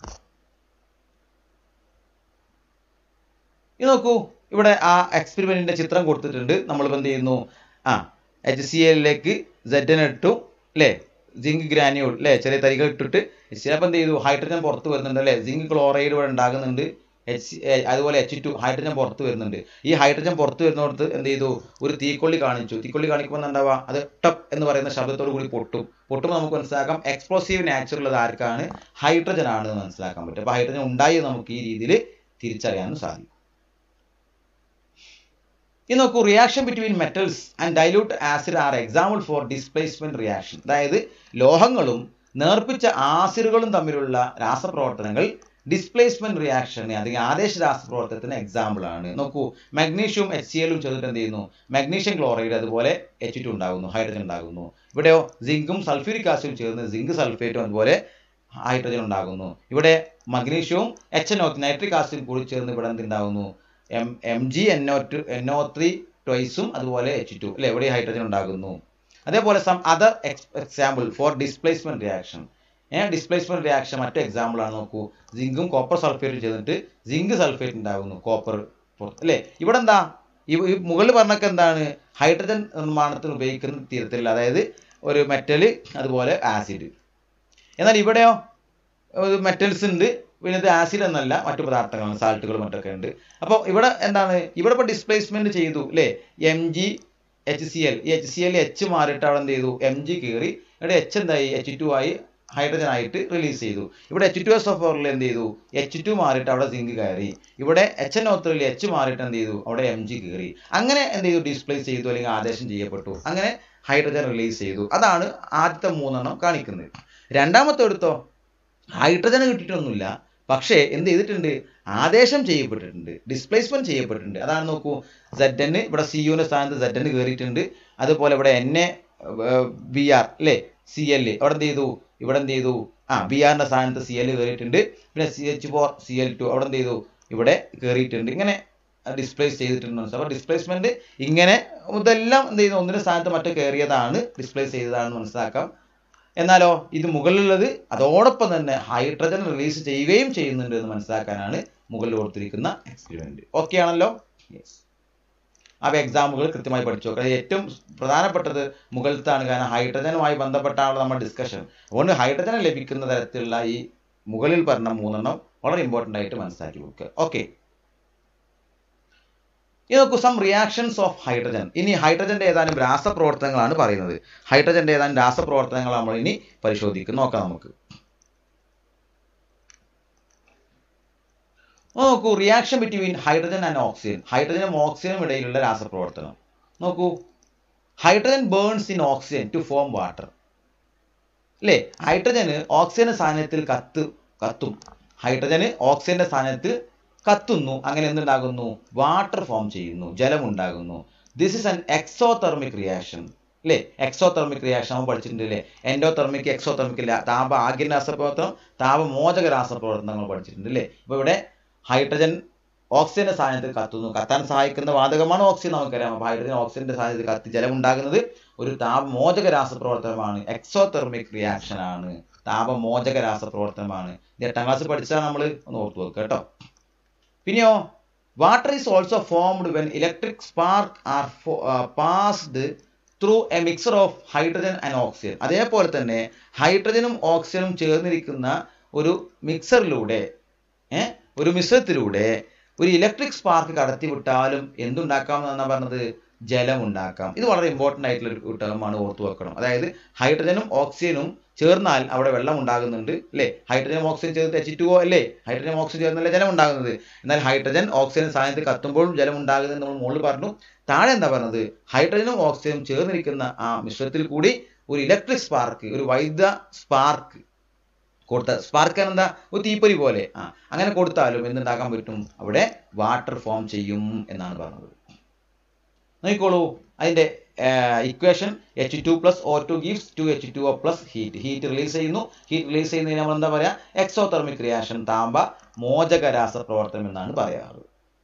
ഇത് നോക്കൂ ഇവിടെ ആ എക്സ്പെരിമെന്റിന്റെ ചിത്രം കൊടുത്തിട്ടുണ്ട് നമ്മൾ എന്ത് ചെയ്യുന്നു ആ എച്ച് സി എല്ലിലേക്ക് സെഡൻ ഇട്ടു അല്ലേ സിങ്ക് ഗ്രാന്യൂൾ അല്ലേ ചെറിയ തരികൾ ഇട്ടിട്ട് ചിലപ്പോൾ എന്ത് ചെയ്തു ഹൈഡ്രജൻ പുറത്ത് വരുന്നുണ്ട് അല്ലേ സിങ്ക് ക്ലോറൈഡ് ഇവിടെ ഉണ്ടാകുന്നുണ്ട് എച്ച് അതുപോലെ എച്ച് ടു ഹൈഡ്രജൻ പുറത്ത് വരുന്നുണ്ട് ഈ ഹൈഡ്രജൻ പുറത്ത് വരുന്നിടത്ത് എന്ത് ചെയ്തു ഒരു തീക്കൊള്ളി കാണിച്ചു തീക്കൊള്ളി കാണിക്കുമ്പോൾ എന്താവുക അത് ടപ്പ് എന്ന് പറയുന്ന ശബ്ദത്തോടു കൂടി പൊട്ടും പൊട്ടുമ്പോൾ നമുക്ക് മനസ്സിലാക്കാം എക്സ്പ്ലോസീവ് നാച്ചുറൽ ഉള്ളത് ആർക്കാണ് ഹൈഡ്രജൻ ആണ് എന്ന് മനസ്സിലാക്കാൻ പറ്റും അപ്പോൾ ഹൈഡ്രജൻ ഉണ്ടായി എന്ന് നമുക്ക് ഈ രീതിയിൽ തിരിച്ചറിയാനും സാധിക്കും ഇനി നോക്കൂ reaction between metals and dilute acid are example for displacement reaction അതായത് ലോഹങ്ങളും നേർപ്പിച്ച ആസിഡുകളും തമ്മിലുള്ള രാസപ്രവർത്തനങ്ങൾ ഡിസ്പ്ലേസ്മെന്റ് റിയാക്ഷന് അല്ലെങ്കിൽ ആദേശ രാസപ്രവർത്തനത്തിന് എക്സാമ്പിൾ ആണ് നോക്കൂ മഗ്നീഷ്യവും എച്ച് സി എല്ലും ചേർന്നിട്ട് എന്ത് ചെയ്യുന്നു മഗ്നീഷ്യം ക്ലോറൈഡ് അതുപോലെ എച്ച് ടു ഉണ്ടാകുന്നു ഹൈഡ്രജൻ ഉണ്ടാകുന്നു ഇവിടെയോ സിങ്കും സൾഫ്യൂരിക് ആസിഡും ചേർന്ന് സിങ്ക് സൾഫേറ്റും അതുപോലെ ഹൈഡ്രജൻ ഉണ്ടാകുന്നു ഇവിടെ മഗ്നീഷ്യവും എച്ച് എൻ ഒ നൈട്രിക് ആസിഡും കൂടി ചേർന്ന് ഇവിടെ എന്തുണ്ടാകുന്നു M M G N O two N O three ട്വൈസും അതുപോലെ എച്ച് ടു അല്ലെ എവിടെ ഹൈഡ്രജൻ ഉണ്ടാകുന്നു അതേപോലെ some other example for displacement reaction ഏഹ് ഡിസ്പ്ലേസ്മെന്റ് റിയാക്ഷൻ മറ്റു എക്സാമ്പിൾ ആണ് നോക്കൂ സിങ്കും കോപ്പർ സൾഫേറ്റും ചെയ്തിട്ട് സിങ്ക് സൾഫേറ്റ് ഉണ്ടാകുന്നു കോപ്പർ പുറത്ത് അല്ലേ ഇവിടെ എന്താ ഈ ഈ മുകളിൽ പറഞ്ഞൊക്കെ എന്താണ് ഹൈഡ്രജൻ നിർമ്മാണത്തിന് ഉപയോഗിക്കുന്ന തീരത്തില്ല അതായത് ഒരു മെറ്റല് അതുപോലെ ആസിഡ് എന്നാൽ ഇവിടെയോ മെറ്റൽസ് ഉണ്ട് പിന്നെ ഇത് ആസിഡ് എന്നല്ല മറ്റു പദാർത്ഥങ്ങളാണ് സാൾട്ടുകൾ മറ്റൊക്കെ ഉണ്ട് അപ്പോൾ ഇവിടെ എന്താണ് ഇവിടെ ഇപ്പോൾ ഡിസ്പ്ലേസ്മെന്റ് ചെയ്തു അല്ലേ M G H C L ഈ എച്ച് സി എൽ എച്ച് മാറിയിട്ട് അവിടെ എന്ത് ചെയ്തു എം ജി കയറി ഇവിടെ എച്ച് എന്തായി എച്ച് ടു ആയി ഹൈഡ്രജൻ ആയിട്ട് റിലീസ് ചെയ്തു ഇവിടെ എച്ച് ടു എസ് ഓഫ് ഫോറിൽ എന്ത് ചെയ്തു എച്ച് ടു മാറിയിട്ട് അവിടെ സിങ്ക് കയറി ഇവിടെ എച്ച് എൻ ഒത്തിൽ എച്ച് മാറിയിട്ട് എന്ത് ചെയ്തു അവിടെ എം ജി കയറി അങ്ങനെ എന്ത് ചെയ്തു ഡിസ്പ്ലേസ് ചെയ്തു അല്ലെങ്കിൽ ആദേശം ചെയ്യപ്പെട്ടു അങ്ങനെ ഹൈഡ്രജൻ റിലീസ് ചെയ്തു അതാണ് ആദ്യത്തെ മൂന്നെണ്ണം കാണിക്കുന്നത് രണ്ടാമത്തെ എടുത്തോ ഹൈഡ്രജൻ കിട്ടിയിട്ടൊന്നുമില്ല പക്ഷേ എന്ത് ചെയ്തിട്ടുണ്ട് ആദേശം ചെയ്യപ്പെട്ടിട്ടുണ്ട് ഡിസ്പ്ലേസ്മെന്റ് ചെയ്യപ്പെട്ടിട്ടുണ്ട് അതാണ് നോക്കൂ സെഡ് എൻ ഇവിടെ സി യുവിന്റെ സ്ഥാനത്ത് സെഡ് എൻ കയറിയിട്ടുണ്ട് അതുപോലെ ഇവിടെ എൻ എ ബി ആർ അല്ലേ സി എൽ അവിടെ എന്ത് ചെയ്തു ഇവിടെ എന്ത് ചെയ്തു ആ ബി ആറിന്റെ സ്ഥാനത്ത് സി എൽ കയറിയിട്ടുണ്ട് പിന്നെ C H four C L two അവിടെ എന്ത് ചെയ്തു ഇവിടെ കയറിയിട്ടുണ്ട് ഇങ്ങനെ ഡിസ്പ്ലേസ് ചെയ്തിട്ടുണ്ട് അപ്പോൾ ഡിസ്പ്ലേസ്മെന്റ് ഇങ്ങനെ ഇതെല്ലാം എന്ത് ചെയ്യുന്നു ഒന്നിന്റെ സ്ഥാനത്ത് മറ്റേ കയറിയതാണ് ഡിസ്പ്ലേസ് ചെയ്തതാണെന്ന് മനസ്സിലാക്കാം എന്നാലോ ഇത് മുകളിലുള്ളത് അതോടൊപ്പം തന്നെ ഹൈഡ്രജൻ റിലീസ് ചെയ്യുകയും ചെയ്യുന്നുണ്ട് എന്ന് മനസ്സിലാക്കാനാണ് മുകളിൽ കൊടുത്തിരിക്കുന്ന എക്സ്പെരിമെന്റ് ഓക്കെ ആണല്ലോ യെസ് അവ എക്സാമ്പിളുകൾ കൃത്യമായി പഠിച്ചു നോക്കുക ഏറ്റവും പ്രധാനപ്പെട്ടത് മുകളിലത്താണ് കാരണം ഹൈഡ്രജനുമായി ബന്ധപ്പെട്ടാണല്ലോ നമ്മുടെ ഡിസ്കഷൻ അതുകൊണ്ട് ഹൈഡ്രജൻ ലഭിക്കുന്ന തരത്തിലുള്ള ഈ മുകളിൽ പറഞ്ഞ മൂന്നെണ്ണം വളരെ ഇമ്പോർട്ടൻ്റ് ആയിട്ട് മനസ്സിലാക്കി വെക്കുക ഓക്കെ ഇനി നോക്കൂ സം റിയാക്ഷൻസ് ഓഫ് ഹൈഡ്രജൻ ഇനി ഹൈഡ്രജന്റെ ഏതാനും രാസപ്രവർത്തനങ്ങളാണ് പറയുന്നത് ഹൈഡ്രജന്റെ ഏതാനും രാസപ്രവർത്തനങ്ങൾ നമ്മൾ ഇനി പരിശോധിക്കും നോക്കാം നമുക്ക് നോക്കൂ reaction between hydrogen and oxygen ഹൈഡ്രജനും ഓക്സിജനും ഇടയിലുള്ള രാസപ്രവർത്തനം നോക്കൂ hydrogen burns in oxygen to form water അല്ലേ ഹൈഡ്രജന് ഓക്സിജന്റെ സ്ഥാനത്തിൽ കത്ത് കത്തും ഹൈഡ്രജന് ഓക്സിജന്റെ സ്ഥാനത്ത് കത്തുന്നു അങ്ങനെ എന്തുണ്ടാകുന്നു വാട്ടർ ഫോം ചെയ്യുന്നു ജലം ഉണ്ടാകുന്നു this is an exothermic reaction അല്ലേ എക്സോതെർമിക് റിയാക്ഷൻ നമ്മൾ പഠിച്ചിട്ടുണ്ട് അല്ലേ എൻഡോതെർമിക് എക്സോതെർമിക് താപ ആഗ്യ രാസപ്രവർത്തനം താപമോചക രാസപ്രവർത്തനം നമ്മൾ പഠിച്ചിട്ടുണ്ട് അല്ലേ അപ്പോൾ ഇവിടെ ഹൈഡ്രജൻ ഓക്സിജന്റെ സ്ഥാനത്ത് കത്തുന്നു കത്താൻ സഹായിക്കുന്ന വാതകമാണ് ഓക്സിജൻ നമുക്കറിയാം അപ്പോൾ ഹൈഡ്രജൻ ഓക്സിജന്റെ സ്ഥാനത്ത് കത്തി ജലം ഉണ്ടാകുന്നത് ഒരു താപമോചക രാസപ്രവർത്തനമാണ് എക്സോതെർമിക് റിയാക്ഷൻ ആണ് താപമോചക രാസപ്രവർത്തനമാണ് ഇത് എട്ടാം ക്ലാസ് പഠിച്ചാൽ നമ്മൾ ഒന്ന് ഓർത്തു വെക്കുക കേട്ടോ പിന്നെയോ water is also formed when electric spark are passed through a mixer of hydrogen and oxygen അതേപോലെ തന്നെ ഹൈഡ്രജനും ഓക്സിജനും ചേർന്നിരിക്കുന്ന ഒരു മിക്സറിലൂടെ ഏഹ് ഒരു മിശ്രത്തിലൂടെ ഒരു ഇലക്ട്രിക് സ്പാർക്ക് കടത്തിവിട്ടാലും എന്തുണ്ടാക്കാം എന്നാണ് പറഞ്ഞത് ജലം ഉണ്ടാക്കാം ഇത് വളരെ ഇമ്പോർട്ടൻ്റ് ആയിട്ടുള്ള ഒരു ടേമാണ് ഓർത്തു വെക്കണം അതായത് ഹൈഡ്രജനും ഓക്സിജനും ചേർന്നാൽ അവിടെ വെള്ളം ഉണ്ടാകുന്നുണ്ട് അല്ലേ ഹൈഡ്രജൻ ഓക്സിജൻ ചേർത്ത് എച്ച് ടു അല്ലേ ഹൈഡ്രജൻ ഓക്സിജൻ ചേർന്നല്ലേ ജലം ഉണ്ടാകുന്നത് എന്നാൽ ഹൈഡ്രജൻ ഓക്സിജൻ സാധനത്തിൽ കത്തുമ്പോഴും ജലം ഉണ്ടാകുന്നത് നമ്മൾ മുകളിൽ പറഞ്ഞു താഴെ എന്താ പറഞ്ഞത് ഹൈഡ്രജനും ഓക്സിജനും ചേർന്നിരിക്കുന്ന ആ മിശ്രത്തിൽ കൂടി ഒരു ഇലക്ട്രിക് സ്പാർക്ക് ഒരു വൈദ്യുത സ്പാർക്ക് കൊടുത്ത സ്പാർക്ക് എന്താ ഒരു തീപ്പൊരി പോലെ ആ അങ്ങനെ കൊടുത്താലും എന്തുണ്ടാക്കാൻ പറ്റും അവിടെ വാട്ടർ ഫോം ചെയ്യും എന്നാണ് പറഞ്ഞത് നോക്കിക്കോളൂ അതിന്റെ equation H two plus O two gives two H two O plus heat heat release ചെയ്യുന്നു ഹീറ്റ് റിലീസ് ചെയ്യുന്നതിന് നമ്മൾ എന്താ പറയാ എക്സോതെർമിക് റിയാക്ഷൻ താപ മോചക രാസപ്രവർത്തനം എന്നാണ് പറയാറ്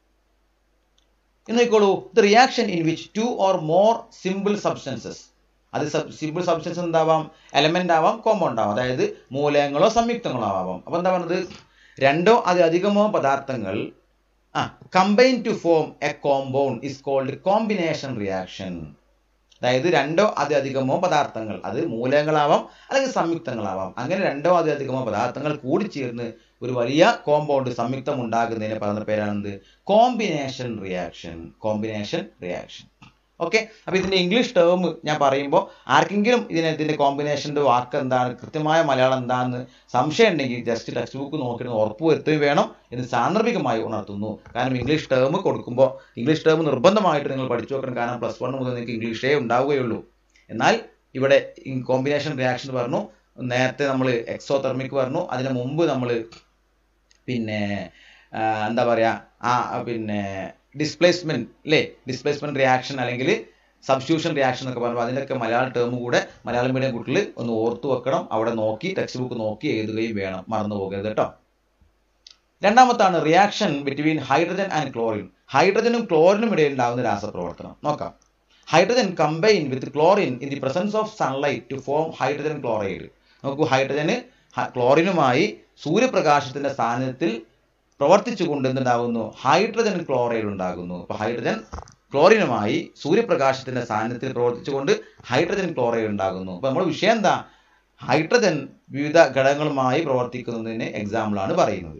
നോക്കിക്കോളൂ the reaction in which two or more simple substances അത് സിമ്പിൾ സബ്സ്റ്റൻസ് എന്താവാം എലമെന്റ് ആവാം കോമ്പൗണ്ട് ആവാം അതായത് മൂലകങ്ങളോ സംയുക്തങ്ങളോ ആവാം അപ്പൊ എന്താ പറഞ്ഞത് രണ്ടോ അതിലധികമോ പദാർത്ഥങ്ങൾ ആ combine to form a compound is called combination reaction അതായത് രണ്ടോ അതിലധികമോ പദാർത്ഥങ്ങൾ അത് മൂലകങ്ങളാവാം അല്ലെങ്കിൽ സംയുക്തങ്ങളാവാം അങ്ങനെ രണ്ടോ അതിലധികമോ പദാർത്ഥങ്ങൾ കൂടിച്ചേർന്ന് ഒരു വലിയ കോമ്പൗണ്ട് സംയുക്തം ഉണ്ടാകുന്നതിന് പറയുന്ന പേരാണെന്ത് combination reaction combination reaction okay അപ്പൊ ഇതിന്റെ ഇംഗ്ലീഷ് ടേം ഞാൻ പറയുമ്പോൾ ആർക്കെങ്കിലും ഇതിന് ഇതിന്റെ കോമ്പിനേഷന്റെ വാക്ക് എന്താണ് കൃത്യമായ മലയാളം എന്താണെന്ന് സംശയം ഉണ്ടെങ്കിൽ ജസ്റ്റ് ടെക്സ്റ്റ് ബുക്ക് നോക്കിയിട്ട് ഉറപ്പ് വരുത്തുകയും വേണം എന്ന് സാന്ദർഭികമായി ഉണർത്തുന്നു കാരണം ഇംഗ്ലീഷ് ടേം കൊടുക്കുമ്പോൾ ഇംഗ്ലീഷ് ടേം നിർബന്ധമായിട്ട് നിങ്ങൾ പഠിച്ചു വെക്കണം കാരണം പ്ലസ് വൺ മുതൽ നിങ്ങൾക്ക് ഇംഗ്ലീഷേ ഉണ്ടാവുകയുള്ളൂ എന്നാൽ ഇവിടെ കോമ്പിനേഷൻ റിയാക്ഷൻ പറഞ്ഞു നേരത്തെ നമ്മൾ എക്സോതെർമിക് പറഞ്ഞു അതിന് മുമ്പ് നമ്മൾ പിന്നെ എന്താ പറയാ ആ പിന്നെ ഡിസ്പ്ലേസ്മെന്റ് അല്ലേ ഡിസ്പ്ലേസ്മെന്റ് റിയാക്ഷൻ അല്ലെങ്കിൽ സബ്സ്റ്റിറ്റ്യൂഷൻ റിയാക്ഷൻ എന്നൊക്കെ പറയുമ്പോൾ അതിൻ്റെയൊക്കെ മലയാള ടേം കൂടെ മലയാളം മീഡിയം കുട്ടികൾ ഒന്ന് ഓർത്തു വെക്കണം അവിടെ നോക്കി ടെക്സ്റ്റ് ബുക്ക് നോക്കി എഴുതുകയും വേണം മറന്നു പോകരുത് കേട്ടോ രണ്ടാമത്താണ് reaction between hydrogen and chlorine ഹൈഡ്രജനും ക്ലോറിനും ഇടയിൽ ഉണ്ടാകുന്ന രാസപ്രവർത്തനം നോക്കാം hydrogen combine with chlorine in the presence of sunlight to form hydrogen chloride നോക്കൂ ഹൈഡ്രജന് ക്ലോറിനുമായി സൂര്യപ്രകാശത്തിന്റെ സാന്നിധ്യത്തിൽ പ്രവർത്തിച്ചുകൊണ്ട് എന്തുണ്ടാകുന്നു ഹൈഡ്രജൻ ക്ലോറൈഡ് ഉണ്ടാകുന്നു അപ്പൊ ഹൈഡ്രജൻ ക്ലോറിനുമായി സൂര്യപ്രകാശത്തിന്റെ സാന്നിധ്യത്തിൽ പ്രവർത്തിച്ചുകൊണ്ട് ഹൈഡ്രജൻ ക്ലോറൈഡ് ഉണ്ടാകുന്നു അപ്പൊ നമ്മുടെ വിഷയം എന്താ ഹൈഡ്രജൻ വിവിധ ഘടകങ്ങളുമായി പ്രവർത്തിക്കുന്നതിന് എക്സാമ്പിൾ ആണ് പറയുന്നത്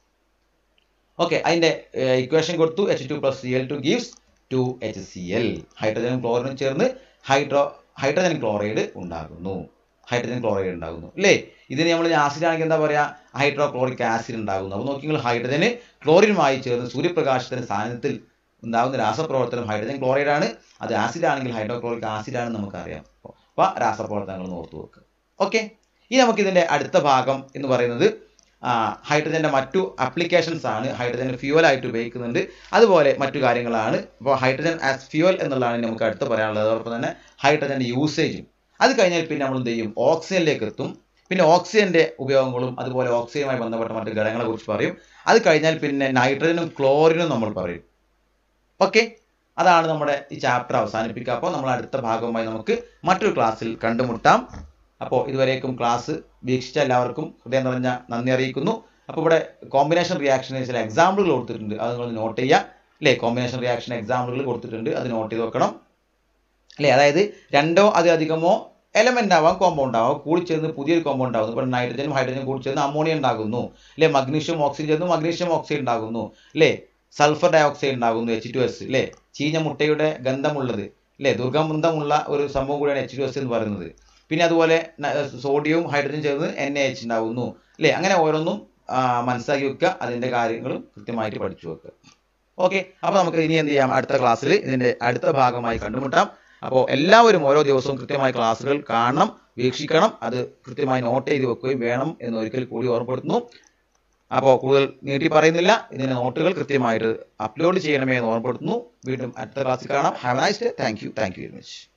ഓക്കെ അതിന്റെ ഇക്വേഷൻ കൊടുത്തു H two plus C L two gives two H C L ഹൈഡ്രജനും ക്ലോറിനും ചേർന്ന് ഹൈഡ്രോ ഹൈഡ്രജൻ ക്ലോറൈഡ് ഉണ്ടാകുന്നു ഹൈഡ്രജൻ ക്ലോറൈഡ് ഉണ്ടാകുന്നു അല്ലേ ഇതിന് നമ്മൾ ആസിഡ് ആണെങ്കിൽ എന്താ പറയുക ഹൈഡ്രോക്ലോറിക് ആസിഡ് ഉണ്ടാകുന്നു അപ്പോൾ നോക്കി നിങ്ങൾ ഹൈഡ്രജന് ക്ലോറിനുമായി ചേർന്ന് സൂര്യപ്രകാശത്തിന്റെ സാന്നിധ്യത്തിൽ ഉണ്ടാകുന്ന രാസപ്രവർത്തനം ഹൈഡ്രജൻ ക്ലോറൈഡ് ആണ് അത് ആസിഡ് ആണെങ്കിൽ ഹൈഡ്രോക്ലോറിക് ആസിഡ് ആണെന്ന് നമുക്കറിയാം അപ്പോൾ രാസപ്രവർത്തനങ്ങൾ ഓർത്തു വെക്കുക ഓക്കെ ഇനി നമുക്ക് ഇതിന്റെ അടുത്ത ഭാഗം എന്ന് പറയുന്നത് ഹൈഡ്രജന്റെ മറ്റു അപ്ലിക്കേഷൻസ് ആണ് ഹൈഡ്രജൻ ഫ്യൂവൽ ആയിട്ട് ഉപയോഗിക്കുന്നുണ്ട് അതുപോലെ മറ്റു കാര്യങ്ങളാണ് അപ്പോൾ ഹൈഡ്രജൻ ആസ് ഫ്യൂവൽ എന്നുള്ളതാണ് നമുക്ക് അടുത്ത് പറയാനുള്ളത് അതോടൊപ്പം തന്നെ ഹൈഡ്രജന്റെ യൂസേജും അത് കഴിഞ്ഞാൽ പിന്നെ നമ്മൾ എന്ത് ചെയ്യും ഓക്സിജനിലേക്ക് എത്തും പിന്നെ ഓക്സിജന്റെ ഉപയോഗങ്ങളും അതുപോലെ ഓക്സിജനുമായി ബന്ധപ്പെട്ട മറ്റു ഘടകങ്ങളെ കുറിച്ച് പറയും അത് കഴിഞ്ഞാൽ പിന്നെ നൈട്രജനും ക്ലോറിനും നമ്മൾ പറയും ഓക്കെ അതാണ് നമ്മുടെ ഈ ചാപ്റ്റർ അവസാനിപ്പിക്കുക അപ്പോൾ നമ്മൾ അടുത്ത ഭാഗവുമായി നമുക്ക് മറ്റൊരു ക്ലാസ്സിൽ കണ്ടുമുട്ടാം അപ്പോൾ ഇതുവരേക്കും ക്ലാസ് വീക്ഷിച്ച എല്ലാവർക്കും ഹൃദയം നിറഞ്ഞ നന്ദി അറിയിക്കുന്നു അപ്പോൾ ഇവിടെ കോമ്പിനേഷൻ റിയാക്ഷന് ചില എക്സാമ്പിളുകൾ കൊടുത്തിട്ടുണ്ട് അത് നിങ്ങൾ നോട്ട് ചെയ്യുക അല്ലേ കോമ്പിനേഷൻ റിയാക്ഷൻ എക്സാമ്പിളുകൾ കൊടുത്തിട്ടുണ്ട് അത് നോട്ട് ചെയ്ത് വെക്കണം അല്ലേ അതായത് രണ്ടോ അതിലധികമോ എലമെന്റ് ആവാം കോമ്പൗണ്ട് ആവാം കൂടിച്ചേർന്ന് പുതിയൊരു കോമ്പൗണ്ട് ആകുന്നു ഇപ്പോൾ നൈട്രജനും ഹൈഡ്രജനും കൂടിച്ചേർന്ന് അമോണിയ ഉണ്ടാകുന്നു അല്ലേ മഗ്നീഷ്യം ഓക്സിജൻ ചേർന്ന് മഗ്നീഷ്യം ഓക്സൈഡ് ഉണ്ടാകുന്നു അല്ലേ സൾഫർ ഡയോക്സൈഡ് ഉണ്ടാകുന്നു എച്ച് ടു എസ് അല്ലേ ചീഞ്ഞ മുട്ടയുടെ ഗന്ധമുള്ളത് അല്ലേ ദുർഗന്ധമുള്ള ഒരു സംഭവം കൂടിയാണ് എച്ച് ടു എസ് എന്ന് പറയുന്നത് പിന്നെ അതുപോലെ സോഡിയവും ഹൈഡ്രജൻ ചേർന്ന് എൻ എ എച്ച് ഉണ്ടാകുന്നു അല്ലേ അങ്ങനെ ഓരോന്നും മനസ്സിലാക്കി വെക്കുക അതിന്റെ കാര്യങ്ങളും കൃത്യമായിട്ട് പഠിച്ചു വെക്കുക ഓക്കെ അപ്പോൾ നമുക്ക് ഇനി എന്ത് ചെയ്യാം അടുത്ത ക്ലാസ്സിൽ ഇതിന്റെ അടുത്ത ഭാഗമായി കണ്ടുമുട്ടാം അപ്പോൾ എല്ലാവരും ഓരോ ദിവസവും കൃത്യമായി ക്ലാസ്സുകൾ കാണണം വീക്ഷിക്കണം അത് കൃത്യമായി നോട്ട് ചെയ്ത് വെക്കുകയും വേണം എന്ന് ഒരിക്കൽ കൂടി ഓർമ്മപ്പെടുത്തുന്നു അപ്പോൾ കൂടുതൽ നീട്ടി പറയുന്നില്ല ഇതിന്റെ നോട്ടുകൾ കൃത്യമായിട്ട് അപ്ലോഡ് ചെയ്യണമേ എന്ന് ഓർമ്മപ്പെടുത്തുന്നു വീണ്ടും അടുത്ത ക്ലാസ്സിൽ കാണാം have nice day thank you thank you very much